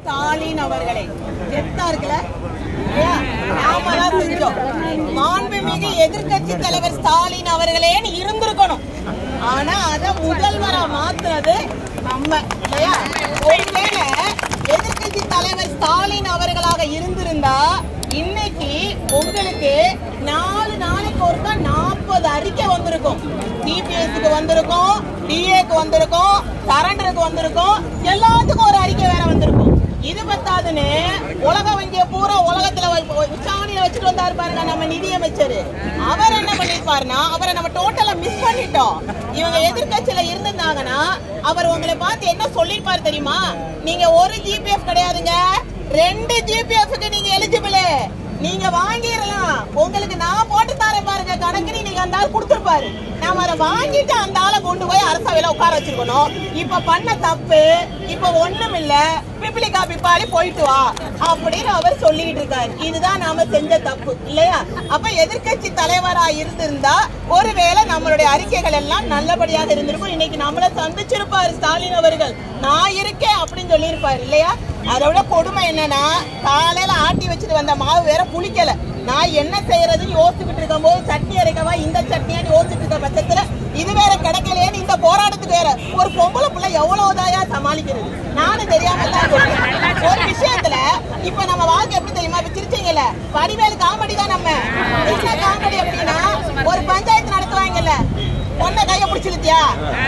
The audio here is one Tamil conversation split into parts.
ஸ்டாலின் அவர்களே கெத்தா இருக்குல்ல இல்லையா? நாம தான் செஞ்சோம் மாண்புமிகு எதிர்க்கட்சி தலைவர் ஸ்டாலின் அவர்களேன்னு இருந்திருக்கணும் ஆனா அத முதல்வரா மாத்துறது நம்ம இல்லையா ஒருவேளை எதிர்க்கட்சி தலைவர் ஸ்டாலின் அவர்களாக இருந்திருந்தா இன்னைக்கு உங்களுக்கு நாலு நாளைக்கு ஒருக்கா நாற்பது அறிக்கை வந்திருக்கும் டிபிஎஸ்க்கு வந்திருக்கும் டிஏக்கு வந்திருக்கும் சரண்டருக்கு வந்திருக்கும் எல்லாத்துக்கும் ஒரு அறிக்கை வேற வந்திருக்கும் இது பத்தாதுன்னு உலக வங்கிய பூரா உலகத்துல வ- உச்சாணியில வச்சுட்டு வந்தாரு பாருங்க நம்ம நிதியமைச்சர் அவர் என்ன பண்ணிருப்பாருன்னா அவரை நம்ம டோட்டலா மிஸ் பண்ணிட்டோம் இவங்க எதிர்க்கட்சியில இருந்திருந்தாங்கன்னா அவர் உங்களை பார்த்து என்ன சொல்லிருப்பாரு தெரியுமா நீங்க ஒரு ஜிபிஎஃப் கிடையாதுங்க ரெண்டு ஜிபிஎஃப்க்கு நீங்க எலிஜிபிள் நீங்க வாங்கிடலாம் உங்களுக்கு நான் போட்டு தரேன் பாருங்க கணக்கு நீங்க அந்த ஆள் கொடுத்துருப்பாரு நாம அதை வாங்கிட்டு அந்த ஆளை கொண்டு போய் அரசவையில உட்கார வச்சிருக்கணும் இப்ப பண்ண தப்பு இப்ப ஒண்ணும் இல்ல பிப்பிளி காப்பி பாடி போயிட்டு வா அப்படின்னு அவர் சொல்லிட்டு இருக்காரு இதுதான் நாம செஞ்ச தப்பு இல்லையா அப்ப எதிர்க்கட்சி தலைவரா இருந்திருந்தா ஒருவேளை நம்மளுடைய அறிக்கைகள் எல்லாம் நல்லபடியாக இருந்திருக்கும் இன்னைக்கு நம்மள சந்திச்சிருப்பாரு ஸ்டாலின் அவர்கள் நான் இருக்கேன் அப்படின்னு சொல்லியிருப்பாரு இல்லையா அதோட கொடுமை என்னன்னா காலையில ஆட்டி வச்சுட்டு வந்த மாவு வேற புளிக்கல நான் என்ன செய்யறதுன்னு யோசிச்சுட்டு இருக்கும் போது சட்னி அரைக்கவா இந்த சட்னியான்னு யோசிச்சுட்டு இருக்க பட்சத்துல இது வேற கிடைக்கலையேன்னு இந்த போராட்டத்துக்கு வேற ஒரு பொம்பளை பிள்ளை எவ்வளவுதாயா சமாளிக்கிறது நானும் தெரியாம தான் சொல்றேன் ஒரு விஷயத்துல இப்ப நம்ம வாழ்க்கை எப்படி தெரியுமா இப்ப சிரிச்சீங்கல்ல வடிவேலு காமெடி தான் நம்ம என்ன காமெடி அப்படின்னா ஒரு பஞ்சாயத்து நடத்துவாங்கல்ல பொண்ணை கைய பிடிச்சிருத்தியா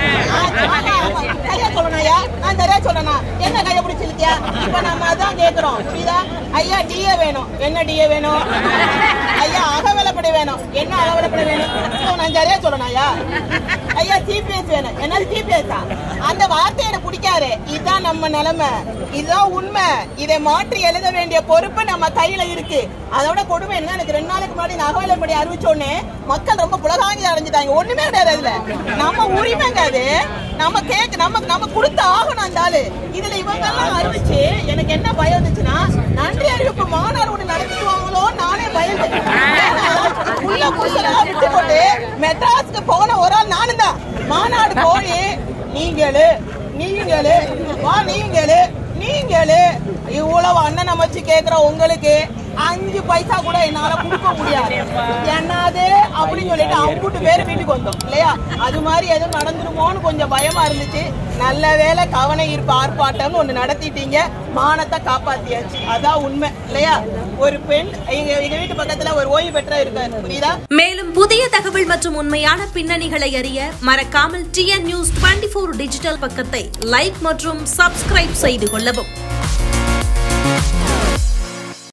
சரியா சொல்லணும்யா நான் சரியா சொல்லணா என்ன கைய பிடிச்சிருத்தியா இப்ப நம்ம அதான் கேக்குறோம் புரியுதா ஐயா டிஏ வேணும் என்ன டிஏ வேணும் ஐயா அகவலப்படை வேணும் என்ன அகவலப்படை வேணும் இப்போ நான் சரியா சொல்லணும் ஐயா ஐயா சிபிஎஸ் வேணும் என்னது சிபிஎஸ் அந்த வார்த்தை எனக்கு பிடிக்காது இதுதான் நம்ம நிலைமை இதுதான் உண்மை இதை மாற்றி எழுத வேண்டிய பொறுப்பு நம்ம கையில இருக்கு அதோட கொடுமை என்ன எனக்கு ரெண்டு நாளைக்கு முன்னாடி இந்த அகவலப்படி அறிவிச்ச உடனே மக்கள் ரொம்ப புலகாங்கி அடைஞ்சிட்டாங்க ஒண்ணுமே கிடையாது அதுல நம்ம உரிமைங்க அது நம்ம கேக்கு நமக்கு நம்ம கொடுத்து ஆகணும் அந்த ஆளு இதுல இவங்க எல்லாம் அறிவிச்சு எனக்கு என்ன பயம் இருந்துச்சுன்னா நன்றி அறிவிப்பு மாநாடு ஒண்ணு நடத்திடுவாங்களோ நானே பயந்து உள்ள புருஷனெல்லாம் விட்டு போட்டு மெட்ராஸ்க்கு போன ஒரு ஆள் நானும் தான் மாநாடு போய் நீங்களு நீங்களு வா நீங்களு நீங்களு இவ்வளவு அண்ணன் அமைச்சு கேக்குற உங்களுக்கு அஞ்சு பைசா கூட என்னால கொடுக்க முடியாது என்னது அப்படின்னு சொல்லிட்டு அம்புட்டு பேர் வீட்டுக்கு வந்தோம் இல்லையா அது மாதிரி எதுவும் நடந்துருமோன்னு கொஞ்சம் பயமா இருந்துச்சு நல்ல வேளை கவன ஈர்ப்பு ஆர்ப்பாட்டம்னு ஒண்ணு நடத்திட்டீங்க மானத்தை காப்பாத்தியாச்சு அதான் உண்மை இல்லையா ஒரு பெண் எங்க எங்க வீட்டு பக்கத்துல ஒரு ஓய்வு பெற்ற இருக்காரு புரியுதா மேலும் புதிய தகவல் மற்றும் உண்மையான பின்னணிகளை அறிய மறக்காமல் டிஎன் நியூஸ் டுவெண்ட்டி டிஜிட்டல் பக்கத்தை லைக் மற்றும் சப்ஸ்கிரைப் செய்து கொள்ளவும்